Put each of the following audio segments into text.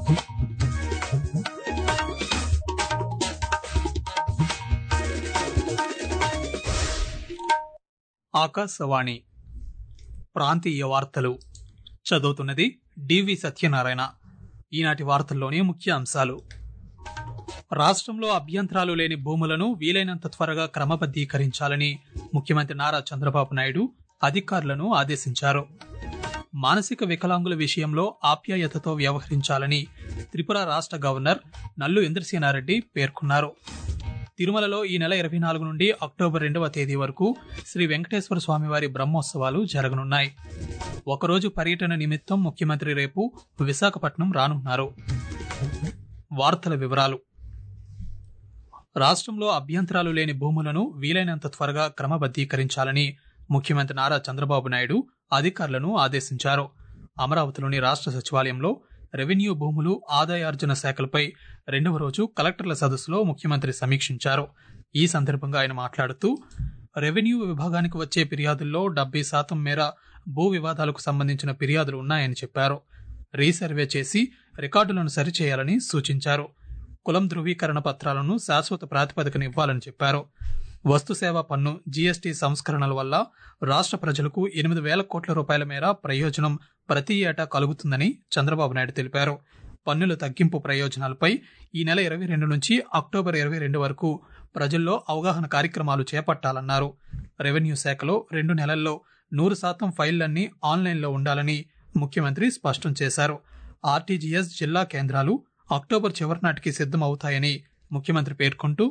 ఆకాశవాణి ప్రాంతీయ వార్తలు చదువుతున్నది డివి సత్యనారాయణ ఈనాటి వార్తల్లోని ముఖ్య అంశాలు రాష్ట్రంలో అభ్యంతరాలు లేని భూములను వీలైనంత త్వరగా క్రమబద్దీకరించాలని ముఖ్యమంత్రి నారా చంద్రబాబు నాయుడు అధికారులను ఆదేశించారు మానసిక వికలాంగుల విషయంలో ఆప్యాయతతో వ్యవహరించాలని త్రిపుర రాష్ట్ర గవర్నర్ నల్లు ఇంద్రసేనారెడ్డి పేర్కొన్నారు తిరుమలలో ఈ నెల ఇరవై నాలుగు నుండి అక్టోబర్ రెండవ తేదీ వరకు శ్రీ వెంకటేశ్వర స్వామివారి బ్రహ్మోత్సవాలు జరగనున్నాయి ఒకరోజు పర్యటన నిమిత్తం ముఖ్యమంత్రి రేపు విశాఖపట్నం రానున్నారు వార్తల వివరాలు రాష్ట్రంలో అభ్యంతరాలు లేని భూములను వీలైనంత త్వరగా క్రమబద్దీకరించాలని ముఖ్యమంత్రి నారా చంద్రబాబు నాయుడు అధికారులను ఆదేశించారు అమరావతిలోని రాష్ట్ర సచివాలయంలో రెవెన్యూ భూములు ఆదాయార్జన శాఖలపై రెండవ రోజు కలెక్టర్ల సదస్సులో ముఖ్యమంత్రి సమీక్షించారు ఈ సందర్భంగా ఆయన మాట్లాడుతూ రెవెన్యూ విభాగానికి వచ్చే ఫిర్యాదుల్లో డెబ్బై శాతం మేర భూ వివాదాలకు సంబంధించిన ఫిర్యాదులు ఉన్నాయని చెప్పారు రీసర్వే చేసి రికార్డులను సరిచేయాలని సూచించారు కులం ధృవీకరణ పత్రాలను శాశ్వత ప్రాతిపదికన ఇవ్వాలని చెప్పారు వస్తు సేవా పన్ను జీఎస్టీ సంస్కరణల వల్ల రాష్ట్ర ప్రజలకు ఎనిమిది వేల కోట్ల రూపాయల మేర ప్రయోజనం ప్రతి ఏటా కలుగుతుందని చంద్రబాబు నాయుడు తెలిపారు పన్నుల తగ్గింపు ప్రయోజనాలపై ఈ నెల ఇరవై రెండు నుంచి అక్టోబర్ ఇరవై రెండు వరకు ప్రజల్లో అవగాహన కార్యక్రమాలు చేపట్టాలన్నారు రెవెన్యూ శాఖలో రెండు నెలల్లో నూరు శాతం ఫైళ్లన్నీ ఆన్లైన్లో ఉండాలని ముఖ్యమంత్రి స్పష్టం చేశారు ఆర్టీజీఎస్ జిల్లా కేంద్రాలు అక్టోబర్ చివరి నాటికి సిద్ధం అవుతాయని ముఖ్యమంత్రి పేర్కొంటూ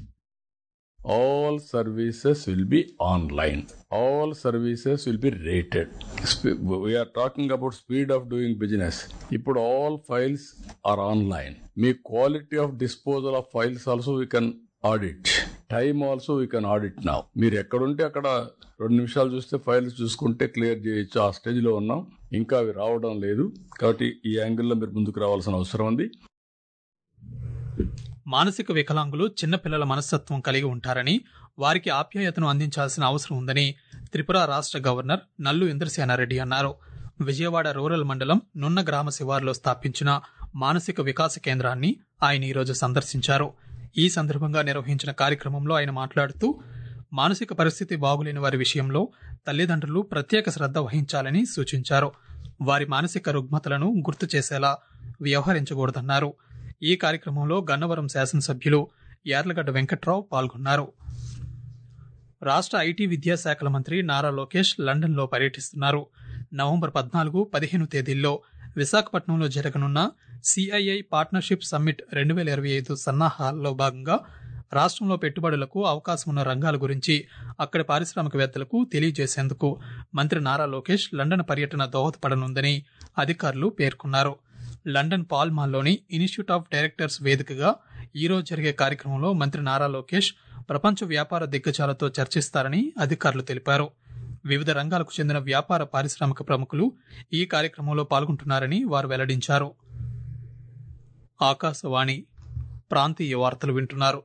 all services will be online all services will be rated Sp- we are talking about speed of doing business ఇప్పుడు all files are online మీ quality of disposal of files also we can audit time also we can audit నా మీరు ఎక్కడుంటే అక్కడ రెండు నిమిషాలు చూస్తే files చూసుకుంటే క్లియర్ చేయొచ్చు ఆ స్టేజ్లో ఉన్నాం ఇంకా అవి రావడం లేదు కాబట్టి ఈ యాంగిల్లో మీరు ముందుకు రావాల్సిన అవసరం ఉంది మానసిక వికలాంగులు చిన్నపిల్లల మనస్తత్వం కలిగి ఉంటారని వారికి ఆప్యాయతను అందించాల్సిన అవసరం ఉందని త్రిపుర రాష్ట్ర గవర్నర్ నల్లు ఇంద్రసేనారెడ్డి అన్నారు విజయవాడ రూరల్ మండలం నున్న గ్రామ శివారులో స్థాపించిన మానసిక వికాస కేంద్రాన్ని ఆయన ఈరోజు సందర్శించారు ఈ సందర్భంగా నిర్వహించిన కార్యక్రమంలో ఆయన మాట్లాడుతూ మానసిక పరిస్థితి బాగులేని వారి విషయంలో తల్లిదండ్రులు ప్రత్యేక శ్రద్ధ వహించాలని సూచించారు వారి మానసిక రుగ్మతలను గుర్తు చేసేలా వ్యవహరించకూడదన్నారు ఈ కార్యక్రమంలో గన్నవరం శాసనసభ్యులు యార్లగడ్డ వెంకట్రావు పాల్గొన్నారు రాష్ట్ర ఐటీ విద్యాశాఖల మంత్రి నారా లోకేష్ లండన్లో పర్యటిస్తున్నారు నవంబర్ పద్నాలుగు పదిహేను తేదీల్లో విశాఖపట్నంలో జరగనున్న సిఐఐ పార్ట్నర్షిప్ సమ్మిట్ రెండు వేల ఇరవై ఐదు సన్నాహాల్లో భాగంగా రాష్ట్రంలో పెట్టుబడులకు అవకాశం ఉన్న రంగాల గురించి అక్కడి పారిశ్రామికవేత్తలకు తెలియజేసేందుకు మంత్రి నారా లోకేష్ లండన్ పర్యటన దోహదపడనుందని అధికారులు పేర్కొన్నారు లండన్ పాల్మాల్లోని ఇన్స్టిట్యూట్ ఆఫ్ డైరెక్టర్స్ వేదికగా ఈరోజు జరిగే కార్యక్రమంలో మంత్రి నారా లోకేష్ ప్రపంచ వ్యాపార దిగ్గజాలతో చర్చిస్తారని అధికారులు తెలిపారు వివిధ రంగాలకు చెందిన వ్యాపార పారిశ్రామిక ప్రముఖులు ఈ కార్యక్రమంలో పాల్గొంటున్నారని వారు వెల్లడించారు ఆకాశవాణి ప్రాంతీయ వార్తలు వింటున్నారు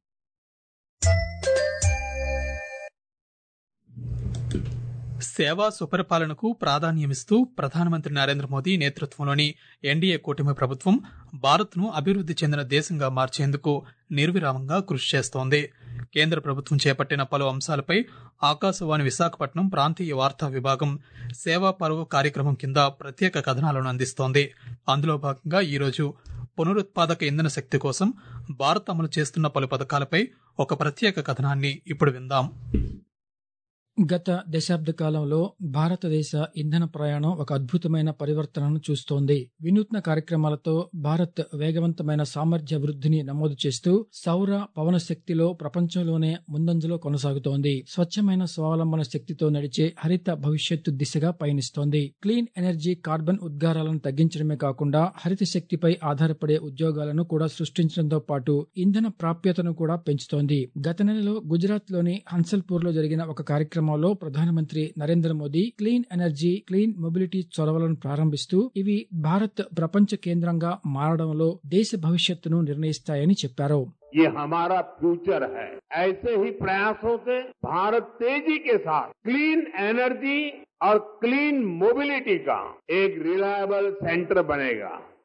సేవా సుపరిపాలనకు ప్రాధాన్యమిస్తూ ప్రధానమంత్రి నరేంద్ర మోదీ నేతృత్వంలోని ఎన్డీఏ కూటమి ప్రభుత్వం భారత్ను అభివృద్ధి చెందిన దేశంగా మార్చేందుకు నిర్విరామంగా కృషి చేస్తోంది కేంద్ర ప్రభుత్వం చేపట్టిన పలు అంశాలపై ఆకాశవాణి విశాఖపట్నం ప్రాంతీయ వార్తా విభాగం సేవా పరువు కార్యక్రమం కింద ప్రత్యేక కథనాలను అందిస్తోంది అందులో భాగంగా ఈరోజు పునరుత్పాదక ఇంధన శక్తి కోసం భారత్ అమలు చేస్తున్న పలు పథకాలపై ఒక ప్రత్యేక కథనాన్ని ఇప్పుడు విందాం గత దశాబ్ద కాలంలో భారతదేశ ఇంధన ప్రయాణం ఒక అద్భుతమైన పరివర్తనను చూస్తోంది వినూత్న కార్యక్రమాలతో భారత్ వేగవంతమైన సామర్థ్య వృద్ధిని నమోదు చేస్తూ సౌర పవన శక్తిలో ప్రపంచంలోనే ముందంజలో కొనసాగుతోంది స్వచ్ఛమైన స్వావలంబన శక్తితో నడిచే హరిత భవిష్యత్తు దిశగా పయనిస్తోంది క్లీన్ ఎనర్జీ కార్బన్ ఉద్గారాలను తగ్గించడమే కాకుండా హరిత శక్తిపై ఆధారపడే ఉద్యోగాలను కూడా సృష్టించడంతో పాటు ఇంధన ప్రాప్యతను కూడా పెంచుతోంది గత నెలలో గుజరాత్ లోని హన్సల్పూర్ లో జరిగిన ఒక కార్యక్రమం కార్యక్రమంలో ప్రధానమంత్రి Narendra Modi clean energy clean mobility చొరవలను ప్రారంభిస్తూ ఇవి భారత్ ప్రపంచ కేంద్రంగా మారడంలో దేశ భవిష్యత్తును నిర్ణయిస్తాయని చెప్పారు ये हमारा फ्यूचर है ऐसे ही प्रयासों से भारत तेजी के साथ क्लीन एनर्जी और क्लीन मोबिलिटी का एक रिलायबल सेंटर बनेगा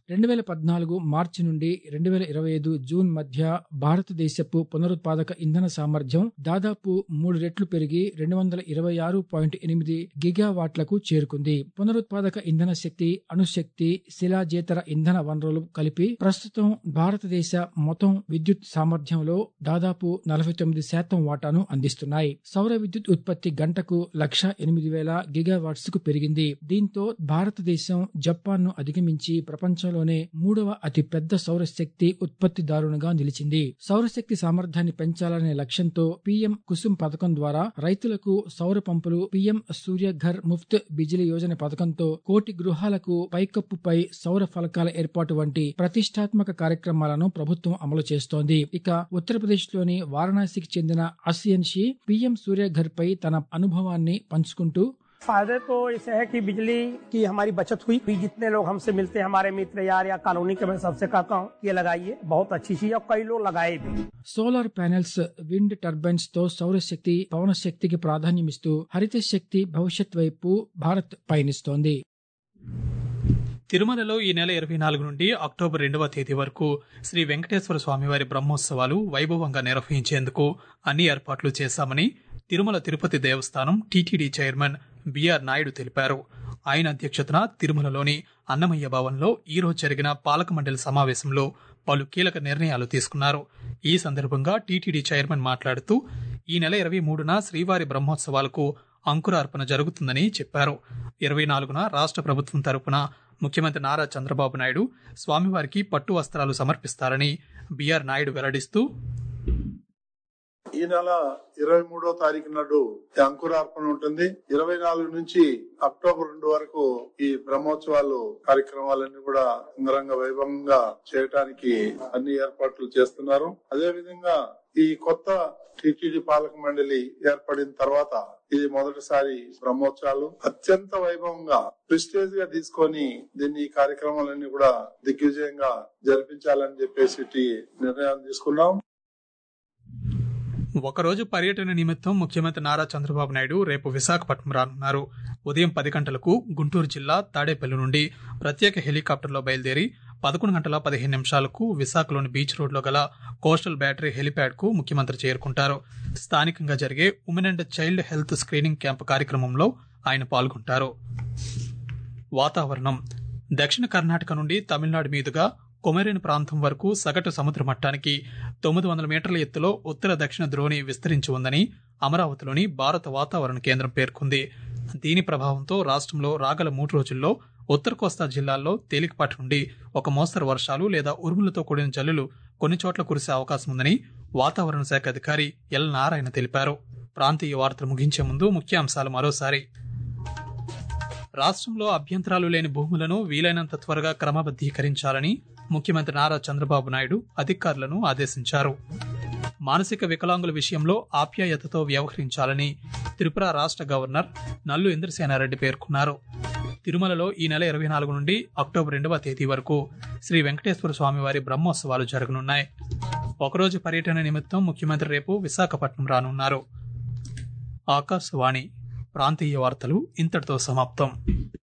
రెండు వేల పద్నాలుగు మార్చి నుండి రెండు వేల ఇరవై ఐదు జూన్ మధ్య భారతదేశపు పునరుత్పాదక ఇంధన సామర్థ్యం దాదాపు మూడు రెట్లు పెరిగి రెండు వందల ఇరవై ఆరు పాయింట్ ఎనిమిది గిగావాట్లకు చేరుకుంది పునరుత్పాదక ఇంధన శక్తి అణుశక్తి శిలాజేతర ఇంధన వనరులు కలిపి ప్రస్తుతం భారతదేశ మొత్తం విద్యుత్ సామర్థ్యంలో దాదాపు నలభై తొమ్మిది శాతం వాటాను అందిస్తున్నాయి సౌర విద్యుత్ ఉత్పత్తి గంటకు లక్ష ఎనిమిది వేల గిగావాట్స్ కు పెరిగింది దీంతో భారతదేశం జపాన్ ను అధిగమించి ప్రపంచంలోనే మూడవ అతి పెద్ద సౌరశక్తి ఉత్పత్తిదారునిగా నిలిచింది సౌరశక్తి సామర్థ్యాన్ని పెంచాలనే లక్ష్యంతో పీఎం కుసుమ్ పథకం ద్వారా రైతులకు సౌర పంపులు పీఎం సూర్యఘర్ ముఫ్త్ బిజిలీ యోజన పథకంతో కోటి గృహాలకు పైకప్పుపై సౌర ఫలకాల ఏర్పాటు వంటి ప్రతిష్టాత్మక కార్యక్రమాలను ప్రభుత్వం అమలు చేస్తోంది ఇక ఉత్తరప్రదేశ్ లోని వారణాసికి చెందిన అసియన్ షీ పీఎం సూర్యఘర్ పై తన అనుభవాన్ని పంచుకుంటూ फायदे तो इसे है कि बिजली की हमारी बचत हुई भी जितने लोग हमसे मिलते हैं हमारे मित्र यार या कॉलोनी के मैं सबसे कहता हूँ ये लगाइए बहुत अच्छी चीज है और कई लोग लगाए भी సోలార్ ప్యానెల్స్ విండ్ టర్బైన్స్ తో సౌరశక్తి పవన శక్తికి ప్రాధాన్యమిస్తూ హరిత శక్తి భవిష్యత్ వైపు భారత్ పయనిస్తోంది తిరుమలలో ఈ నెల ఇరవై నాలుగు నుండి అక్టోబర్ రెండవ తేదీ వరకు శ్రీ వెంకటేశ్వర స్వామివారి బ్రహ్మోత్సవాలు వైభవంగా నిర్వహించేందుకు అన్ని ఏర్పాట్లు చేశామని తిరుమల తిరుపతి దేవస్థానం టీటీడీ చైర్మన్ బిఆర్ నాయుడు తెలిపారు ఆయన అధ్యక్షతన తిరుమలలోని అన్నమయ్య భవన్లో ఈ రోజు జరిగిన పాలక మండలి సమావేశంలో పలు కీలక నిర్ణయాలు తీసుకున్నారు ఈ సందర్భంగా టీటీడీ చైర్మన్ మాట్లాడుతూ ఈ నెల ఇరవై మూడున శ్రీవారి బ్రహ్మోత్సవాలకు అంకురార్పణ జరుగుతుందని చెప్పారు ఇరవై నాలుగున రాష్ట్ర ప్రభుత్వం తరపున ముఖ్యమంత్రి నారా చంద్రబాబు నాయుడు స్వామివారికి పట్టు వస్త్రాలు సమర్పిస్తారని బిఆర్ నాయుడు వెల్లడిస్తూ ఈ నెల ఇరవై మూడో తారీఖు నాడు ఈ అంకురార్పణ ఉంటుంది ఇరవై నాలుగు నుంచి అక్టోబర్ రెండు వరకు ఈ బ్రహ్మోత్సవాలు కార్యక్రమాలన్నీ కూడా అంగరంగ వైభవంగా చేయటానికి అన్ని ఏర్పాట్లు చేస్తున్నారు అదే విధంగా ఈ కొత్త టిటిడి పాలక మండలి ఏర్పడిన తర్వాత ఇది మొదటిసారి బ్రహ్మోత్సవాలు అత్యంత వైభవంగా ప్రిస్టేజ్ గా తీసుకొని దీన్ని ఈ కార్యక్రమాలన్నీ కూడా దిగ్విజయంగా జరిపించాలని చెప్పేసి నిర్ణయం తీసుకున్నాం ఒకరోజు పర్యటన నిమిత్తం ముఖ్యమంత్రి నారా చంద్రబాబు నాయుడు రేపు విశాఖపట్నం రానున్నారు ఉదయం పది గంటలకు గుంటూరు జిల్లా తాడేపల్లి నుండి ప్రత్యేక హెలికాప్టర్లో బయలుదేరి పదకొండు గంటల పదిహేను నిమిషాలకు విశాఖలోని బీచ్ రోడ్లో గల కోస్టల్ బ్యాటరీ హెలిప్యాడ్ కు ముఖ్యమంత్రి చేరుకుంటారు స్థానికంగా జరిగే women and child health screening camp కార్యక్రమంలో ఆయన పాల్గొంటారు వాతావరణం దక్షిణ కర్ణాటక నుండి తమిళనాడు మీదుగా కొమెరిన్ ప్రాంతం వరకు సగటు సముద్ర మట్టానికి తొమ్మిది వందల మీటర్ల ఎత్తులో ఉత్తర దక్షిణ ద్రోణి విస్తరించి ఉందని అమరావతిలోని భారత వాతావరణ కేంద్రం పేర్కొంది దీని ప్రభావంతో రాష్ట్రంలో రాగల మూడు రోజుల్లో ఉత్తర కోస్తా జిల్లాల్లో తేలికపాటి నుండి ఒక మోస్తరు వర్షాలు లేదా ఉరుములతో కూడిన జల్లులు కొన్ని చోట్ల కురిసే అవకాశం ఉందని వాతావరణ శాఖ అధికారి ఎల్ నారాయణ తెలిపారు ప్రాంతీయ వార్తలు ముగించే ముందు ముఖ్యాంశాలు మరోసారి రాష్ట్రంలో అభ్యంతరాలు లేని భూములను వీలైనంత త్వరగా క్రమబద్దీకరించాలని ముఖ్యమంత్రి నారా చంద్రబాబు నాయుడు అధికారులను ఆదేశించారు మానసిక వికలాంగుల విషయంలో ఆప్యాయతతో వ్యవహరించాలని త్రిపుర రాష్ట్ర గవర్నర్ నల్లు ఇంద్రసేనారెడ్డి పేర్కొన్నారు తిరుమలలో ఈ నెల ఇరవై నాలుగు నుండి అక్టోబర్ రెండవ తేదీ వరకు శ్రీ వెంకటేశ్వర స్వామివారి బ్రహ్మోత్సవాలు జరగనున్నాయి ఒకరోజు పర్యటన నిమిత్తం ముఖ్యమంత్రి రేపు విశాఖపట్నం రానున్నారు ఆకాశవాణి ప్రాంతీయ వార్తలు ఇంతటితో సమాప్తం